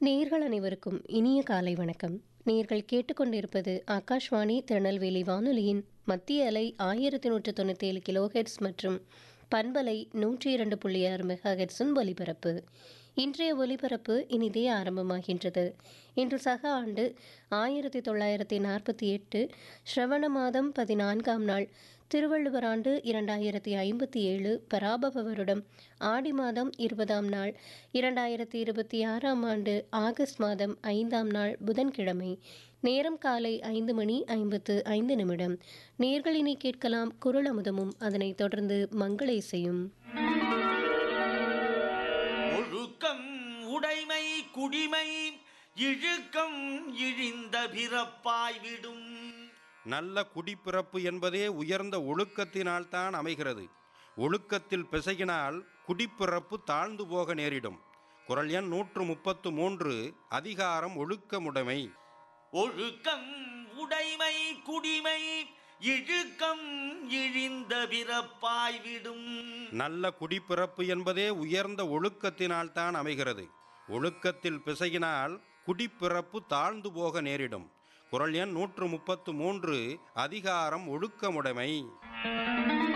நேர்கள் அனைவருக்கும் இனிய காலை வணக்கம் நேர்கள் கேட்டுக்கொண்டிருப்பது ஆகாஷ்வாணி திருநெல்வேலி வானொலியின் மத்திய அலை ஆயிரத்தி நூற்று தொண்ணூற்றி ஏழு கிலோஹெட்ஸ் மற்றும் பண்பலை நூற்றி இரண்டு புள்ளி ஆறு மெகாஹெட்ஸின் ஒலிபரப்பு இன்றைய ஒலிபரப்பு இனிதே ஆரம்பமாகின்றது இன்று சக ஆண்டு ஆயிரத்தி தொள்ளாயிரத்தி நாற்பத்தி எட்டு ஸ்ரவண மாதம் பதினான்காம் நாள் திருவள்ளுவர் ஆண்டு இரண்டாயிரத்தி ஐம்பத்தி ஏழு பராபவ வருடம் ஆடி மாதம் இருபதாம் நாள் இரண்டாயிரத்தி இருபத்தி ஆறாம் ஆண்டு ஆகஸ்ட் மாதம் ஐந்தாம் நாள் புதன்கிழமை நேரம் காலை ஐந்து மணி ஐம்பத்து ஐந்து நிமிடம் நேர்களினை கேட்கலாம் குரல் அமுதமும் அதனைத் தொடர்ந்து மங்கள இசையும் ஒழுக்கம் உடைமை குடிமை இழுக்கம் இழிந்த பிறப்பாய் விடும் நல்ல குடிப்பிறப்பு என்பதே உயர்ந்த ஒழுக்கத்தினால் தான் அமைகிறது ஒழுக்கத்தில் பிசகினால் குடிப்பிறப்பு தாழ்ந்து போக நேரிடும் குரல் எண் நூற்று முப்பத்து மூன்று அதிகாரம் ஒழுக்கமுடைமை ஒழுக்கம் உடைமை குடிமை இழுக்கம் இழிந்த பிறப்பாய் விடும் நல்ல குடிப்பிறப்பு என்பதே உயர்ந்த ஒழுக்கத்தினால் தான் அமைகிறது ஒழுக்கத்தில் பிசகினால் குடிப்பிறப்பு தாழ்ந்து போக நேரிடும் குரல் எண் நூற்று முப்பத்து மூன்று அதிகாரம் ஒழுக்கமுடைமை